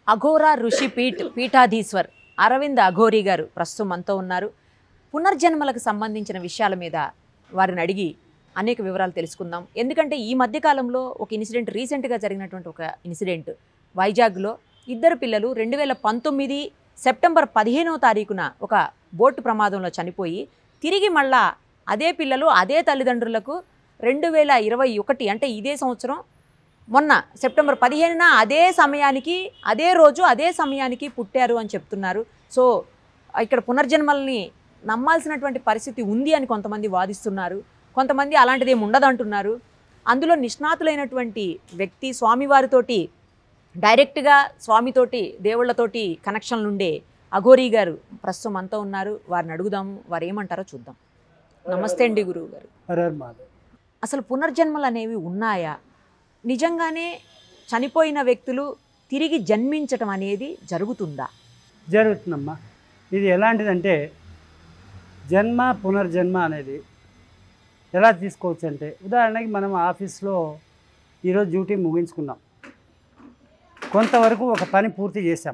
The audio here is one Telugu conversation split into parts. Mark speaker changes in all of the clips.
Speaker 1: అఘోరా ఋషి పీఠ్ పీఠాధీశ్వర్ అరవింద్ అఘోరి గారు ప్రస్తుతం మనతో ఉన్నారు పునర్జన్మలకు సంబంధించిన విషయాల మీద వారిని అడిగి అనేక వివరాలు తెలుసుకుందాం ఎందుకంటే ఈ మధ్య కాలంలో ఒక ఇన్సిడెంట్ రీసెంట్గా జరిగినటువంటి ఒక ఇన్సిడెంట్ వైజాగ్లో ఇద్దరు పిల్లలు రెండు వేల పంతొమ్మిది సెప్టెంబర్ పదిహేనవ తారీఖున ఒక బోటు ప్రమాదంలో చనిపోయి తిరిగి మళ్ళా అదే పిల్లలు అదే తల్లిదండ్రులకు రెండు వేల ఇరవై ఒకటి అంటే ఇదే సంవత్సరం మొన్న సెప్టెంబర్ పదిహేనున అదే సమయానికి అదే రోజు అదే సమయానికి పుట్టారు అని చెప్తున్నారు సో ఇక్కడ పునర్జన్మల్ని నమ్మాల్సినటువంటి పరిస్థితి ఉంది అని కొంతమంది వాదిస్తున్నారు కొంతమంది అలాంటిది ఏమి ఉండదంటున్నారు అందులో నిష్ణాతులైనటువంటి వ్యక్తి స్వామివారితోటి డైరెక్ట్గా స్వామితోటి దేవుళ్ళతోటి కనెక్షన్లు ఉండే అఘోరీ గారు ప్రస్తుతం అంతా ఉన్నారు వారిని అడుగుదాము వారు ఏమంటారో చూద్దాం నమస్తే అండి గురువు గారు
Speaker 2: హరర్ మాధవ్
Speaker 1: అసలు పునర్జన్మలు అనేవి ఉన్నాయా నిజంగానే చనిపోయిన వ్యక్తులు తిరిగి జన్మించటం అనేది జరుగుతుందా
Speaker 2: జరుగుతుందమ్మా ఇది ఎలాంటిదంటే జన్మ పునర్జన్మ అనేది ఎలా తీసుకోవచ్చు అంటే ఉదాహరణకి మనం ఆఫీస్లో ఈరోజు డ్యూటీ ముగించుకున్నాం కొంతవరకు ఒక పని పూర్తి చేసాం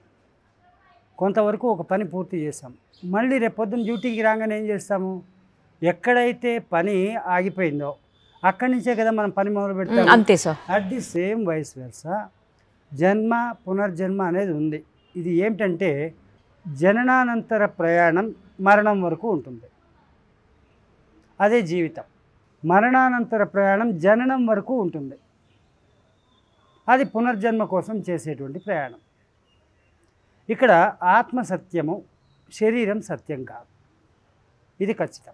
Speaker 2: కొంతవరకు ఒక పని పూర్తి చేసాం మళ్ళీ రేపు పొద్దున్న డ్యూటీకి రాగానే ఏం చేస్తాము ఎక్కడైతే పని ఆగిపోయిందో అక్కడి నుంచే కదా మనం పని మొదలు పెడతాం
Speaker 1: అంతే sir
Speaker 2: at the same vice versa జన్మ పునర్జన్మ అనేది ఉంది ఇది ఏమిటంటే జననానంతర ప్రయాణం మరణం వరకు ఉంటుంది అదే జీవితం మరణానంతర ప్రయాణం జననం వరకు ఉంటుంది అది పునర్జన్మ కోసం చేసేటువంటి ప్రయాణం ఇక్కడ ఆత్మ సత్యము శరీరం సత్యం కాదు ఇది ఖచ్చితం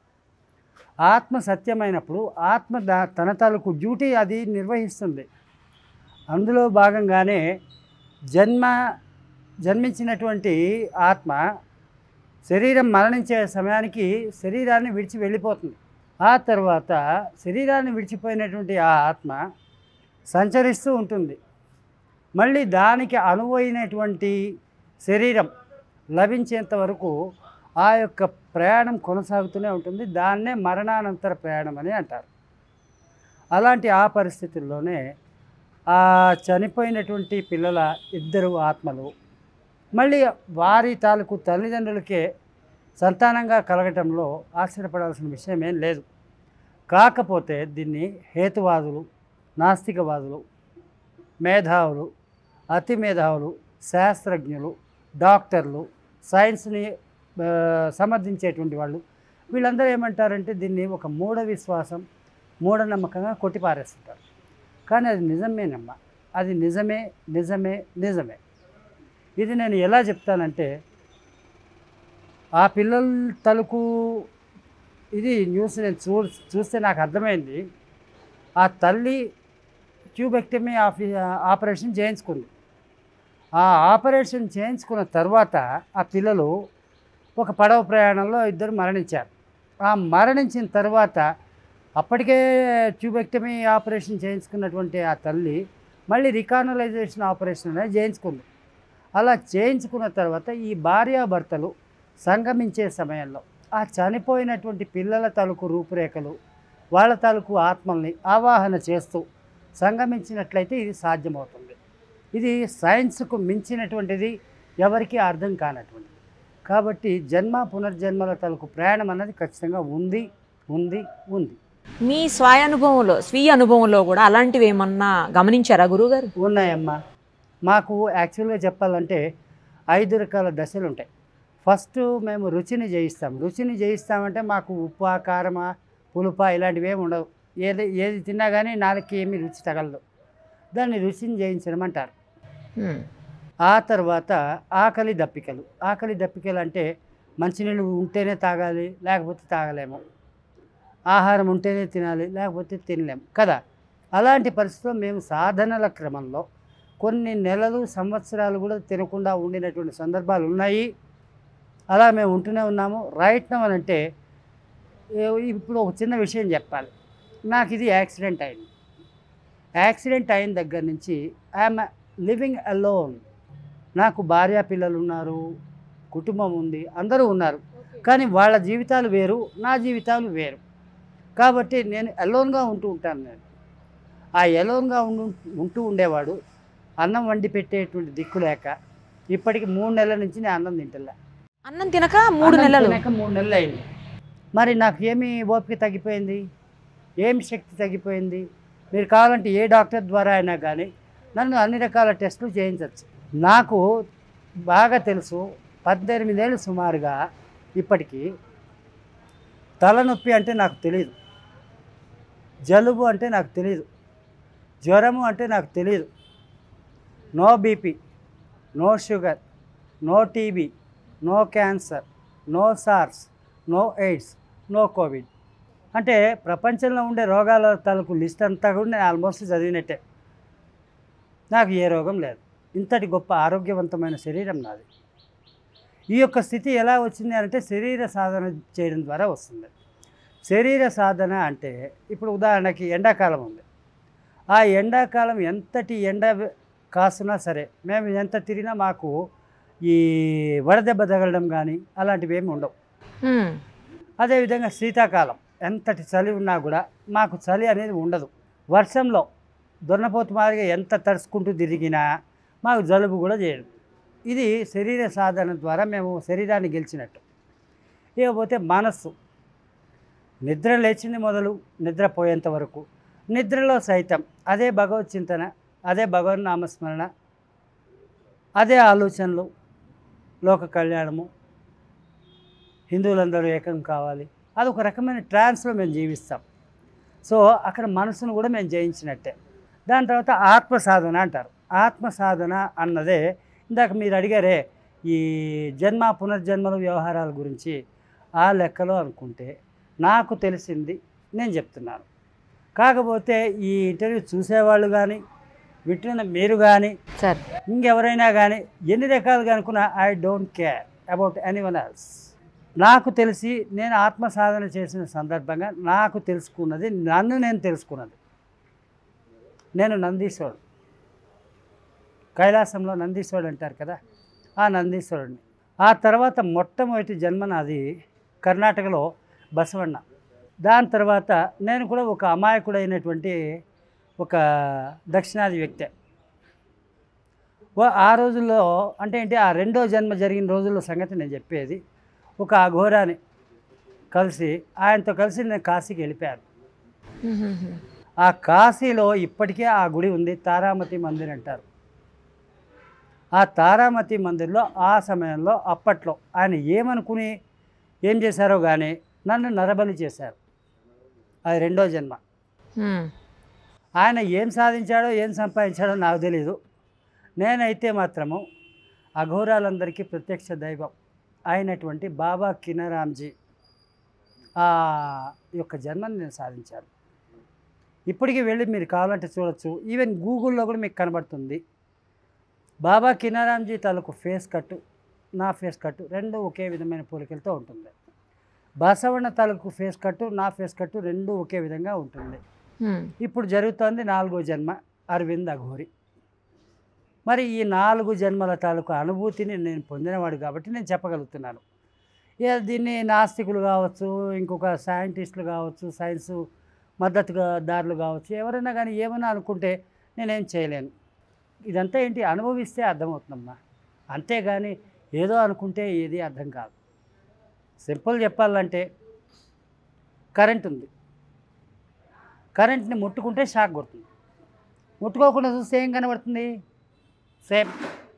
Speaker 2: ఆత్మ సత్యమైనప్పుడు ఆత్మ దా తన తాలూకు డ్యూటీ అది నిర్వహిస్తుంది అందులో భాగంగానే జన్మ జన్మించినటువంటి ఆత్మ శరీరం మరణించే సమయానికి శరీరాన్ని విడిచి వెళ్ళిపోతుంది ఆ తర్వాత శరీరాన్ని విడిచిపోయినటువంటి ఆ ఆత్మ సంచరిస్తూ ఉంటుంది మళ్ళీ దానికి అనువైనటువంటి శరీరం లభించేంత వరకు ఆ యొక్క ప్రయాణం కొనసాగుతూనే ఉంటుంది దాన్నే మరణానంతర ప్రయాణం అని అంటారు అలాంటి ఆ పరిస్థితుల్లోనే ఆ చనిపోయినటువంటి పిల్లల ఇద్దరు ఆత్మలు మళ్ళీ వారి తాలూకు తల్లిదండ్రులకే సంతానంగా కలగటంలో ఆశ్చర్యపడాల్సిన విషయం ఏం లేదు కాకపోతే దీన్ని హేతువాదులు నాస్తికవాదులు మేధావులు అతి మేధావులు శాస్త్రజ్ఞులు డాక్టర్లు సైన్స్ని ఆ, సమర్థించేటువంటి వాళ్ళు వీళ్ళందరూ ఏమంటారంటే దీన్ని ఒక మూఢ విశ్వాసం మూఢనమ్మకంగా కొట్టిపారేస్తుంటారు కానీ అది నిజమేనమ్మా అది నిజమే నిజమే నిజమే ఇది నేను ఎలా చెప్తానంటే ఆ పిల్లల తలుకు ఇది న్యూస్ నేను చూ చూస్తే నాకు అర్థమైంది ఆ తల్లి ట్యూబెక్టమీ ఆఫీ ఆపరేషన్ చేయించుకుంది ఆ ఆపరేషన్ చేయించుకున్న తర్వాత ఆ పిల్లలు ఒక పడవ ప్రయాణంలో ఇద్దరు మరణించారు ఆ మరణించిన తర్వాత అప్పటికే ట్యూబెక్టమీ ఆపరేషన్ చేయించుకున్నటువంటి ఆ తల్లి మళ్ళీ రికానలైజేషన్ ఆపరేషన్ అనేది చేయించుకుంది అలా చేయించుకున్న తర్వాత ఈ భార్యాభర్తలు సంగమించే సమయంలో ఆ చనిపోయినటువంటి పిల్లల తాలూకు రూపురేఖలు వాళ్ళ తాలూకు ఆత్మల్ని ఆవాహన చేస్తూ సంగమించినట్లయితే ఇది సాధ్యమవుతుంది ఇది సైన్స్కు మించినటువంటిది ఎవరికీ అర్థం కానటువంటిది కాబట్టి జన్మ పునర్జన్మల తాలూకు ప్రయాణం అన్నది ఖచ్చితంగా ఉంది ఉంది ఉంది
Speaker 1: మీ స్వయానుభవంలో స్వీయ అనుభవంలో కూడా అలాంటివి ఏమన్నా గమనించారా గురువుగారు
Speaker 2: ఉన్నాయమ్మా మాకు యాక్చువల్గా చెప్పాలంటే ఐదు రకాల దశలు ఉంటాయి ఫస్ట్ మేము రుచిని జయిస్తాం రుచిని జయిస్తామంటే మాకు ఉప్పు కారమా పులుప ఇలాంటివి ఏమి ఉండవు ఏది ఏది తిన్నా కానీ నాలుగుకి ఏమీ రుచి తగలదు దాన్ని రుచిని జయించడం అంటారు
Speaker 1: హ్మ్.
Speaker 2: ఆ తర్వాత ఆకలి దప్పికలు ఆకలి దప్పికలు అంటే మంచినీళ్ళు ఉంటేనే తాగాలి లేకపోతే తాగలేము ఆహారం ఉంటేనే తినాలి లేకపోతే తినలేము కదా అలాంటి పరిస్థితుల్లో మేము సాధనల క్రమంలో కొన్ని నెలలు సంవత్సరాలు కూడా తినకుండా ఉండినటువంటి సందర్భాలు ఉన్నాయి అలా మేము ఉంటూనే ఉన్నాము రైట్ నవ్ అని అంటే ఏ- ఇప్పుడు ఒక చిన్న విషయం చెప్పాలి నాకు ఇది యాక్సిడెంట్ అయింది యాక్సిడెంట్ అయిన దగ్గర నుంచి ఐఎమ్ లివింగ్ అలోన్ నాకు భార్య పిల్లలు ఉన్నారు కుటుంబం ఉంది అందరూ ఉన్నారు కానీ వాళ్ళ జీవితాలు వేరు నా జీవితాలు వేరు కాబట్టి నేను అలోన్గా ఉంటూ ఉంటాను నేను ఆ ఎలోన్గా ఉండు ఉంటూ ఉండేవాడు అన్నం వండి పెట్టేటువంటి దిక్కు లేక ఇప్పటికి మూడు నెలల నుంచి నేను అన్నం తింటలే
Speaker 1: అన్నం తినక మూడు
Speaker 2: అన్నం
Speaker 1: నెలలు
Speaker 2: తినక మూడు నెలలు అయింది మరి నాకు ఏమి ఓపిక తగ్గిపోయింది ఏం శక్తి తగ్గిపోయింది మీరు కావాలంటే ఏ డాక్టర్ ద్వారా అయినా కానీ నన్ను అన్ని రకాల టెస్టులు చేయించవచ్చు నాకు బాగా తెలుసు పద్దెనిమిదేళ్ళు సుమారుగా ఇప్పటికీ తలనొప్పి అంటే నాకు తెలియదు జలుబు అంటే నాకు తెలియదు జ్వరము అంటే నాకు తెలియదు no BP no sugar no TB no cancer no SARS no AIDS no COVID అంటే ప్రపంచంలో ఉండే రోగాల తాలూకు లిస్ట్ అంతా కూడా నేను ఆల్మోస్ట్ చదివినట్టే నాకు ఏ రోగం లేదు ఇంతటి గొప్ప ఆరోగ్యవంతమైన శరీరం నాది ఈ యొక్క స్థితి ఎలా వచ్చింది అంటే శరీర సాధన చేయడం ద్వారా వస్తుంది శరీర సాధన అంటే ఇప్పుడు ఉదాహరణకి ఎండాకాలం ఉంది ఆ ఎండాకాలం ఎంతటి ఎండ కాసునా సరే మేము ఎంత తిరిగినా మాకు ఈ వడదెబ్బ తగలడం కానీ అలాంటివి ఏమి ఉండవు
Speaker 1: హ్మ్.
Speaker 2: అదేవిధంగా శీతాకాలం ఎంతటి చలి ఉన్నా కూడా మాకు చలి అనేది ఉండదు వర్షంలో దొన్నపోతు మాదిరిగా ఎంత తడుచుకుంటూ తిరిగినా మాకు జలుబు కూడా చేయదు ఇది శరీర సాధన ద్వారా మేము శరీరాన్ని గెలిచినట్టు ఇకపోతే మనస్సు నిద్ర లేచింది మొదలు నిద్రపోయేంత వరకు నిద్రలో సైతం అదే భగవత్ చింతన అదే భగవన్ నామస్మరణ అదే ఆలోచనలు లోక కళ్యాణము హిందువులందరూ ఏకం కావాలి అది ఒక రకమైన ట్రాన్స్లో మేము జీవిస్తాం సో అక్కడ మనసును కూడా మేము జయించినట్టే దాని తర్వాత ఆత్మ సాధన అంటారు ఆత్మ సాధన అన్నదే ఇందాక మీరు అడిగారే ఈ జన్మ పునర్జన్మల వ్యవహారాల గురించి ఆ లెక్కలో అనుకుంటే నాకు తెలిసింది నేను చెప్తున్నాను కాకపోతే ఈ ఇంటర్వ్యూ చూసేవాళ్ళు కానీ వింటున్న మీరు కానీ
Speaker 1: సార్
Speaker 2: ఇంకెవరైనా కానీ ఎన్ని రకాలుగా అనుకున్నా I don't care about anyone else నాకు తెలిసి నేను ఆత్మ సాధన చేసిన సందర్భంగా నాకు తెలుసుకున్నది నన్ను నేను తెలుసుకున్నది నేను నందీశ్వరుడు కైలాసంలో నందీశ్వరుడు అంటారు కదా ఆ నందీశ్వరుడిని ఆ తర్వాత మొట్టమొదటి జన్మ నాది కర్ణాటకలో బసవಣ್ణ దాని తర్వాత నేను కూడా ఒక అమాయకుడైనటువంటి ఒక దక్షిణాది వ్యక్తే ఓ- ఆ రోజుల్లో అంటే ఏంటి ఆ రెండో జన్మ జరిగిన రోజుల్లో సంగతి నేను చెప్పేది ఒక అఘోరాని కలిసి ఆయనతో కలిసి నేను కాశీకి వెళ్ళిపోయాను
Speaker 1: హ్మ్, హ్మ్, హ్మ్.
Speaker 2: ఆ కాశీలో ఇప్పటికే ఆ గుడి ఉంది తారామతి మందిర్ అంటారు ఆ తారామతి మందిర్లో ఆ సమయంలో అప్పట్లో ఆయన ఏమనుకుని ఏం చేశారో కానీ నన్ను నరబలి చేశారు అది రెండో జన్మ
Speaker 1: హ్మ్.
Speaker 2: ఆయన ఏం సాధించాడో ఏం సంపాదించాడో నాకు తెలీదు నేనైతే మాత్రము అఘోరాలందరికీ ప్రత్యక్ష దైవం అయినటువంటి బాబా కినరామ్జీ ఆ యొక్క జన్మని నేను సాధించాను ఇప్పటికీ వెళ్ళి మీరు కావాలంటే చూడొచ్చు ఈవెన్ గూగుల్లో కూడా మీకు కనబడుతుంది బాబా కినారాంజీ తాలూకు ఫేస్ కట్టు నా ఫేస్ కట్టు రెండు ఒకే విధమైన పోలికలతో ఉంటుంది బసవಣ್ణ తాలూకు ఫేస్ కట్టు నా ఫేస్ కట్టు రెండు ఒకే విధంగా ఉంటుంది
Speaker 1: హ్మ్.
Speaker 2: ఇప్పుడు జరుగుతోంది నాలుగో జన్మ అరవింద్ అఘోరి మరి ఈ నాలుగు జన్మల తాలూకు అనుభూతిని నేను పొందినవాడు కాబట్టి నేను చెప్పగలుగుతున్నాను ఇక దీన్ని నాస్తికులు కావచ్చు ఇంకొక సైంటిస్టులు కావచ్చు సైన్స్ మద్దతుగా దారులు కావచ్చు ఎవరైనా కానీ ఏమైనా అనుకుంటే నేనేం చేయలేను ఇదంతా ఏంటి అనుభవిస్తే అర్థమవుతుందమ్మా అంతేగాని ఏదో అనుకుంటే ఏది అర్థం కాదు సింపుల్ చెప్పాలంటే కరెంట్ ఉంది కరెంట్ని ముట్టుకుంటే షాక్ కొడుతుంది ముట్టుకోకుండా చూస్తే ఏం కనబడుతుంది సేమ్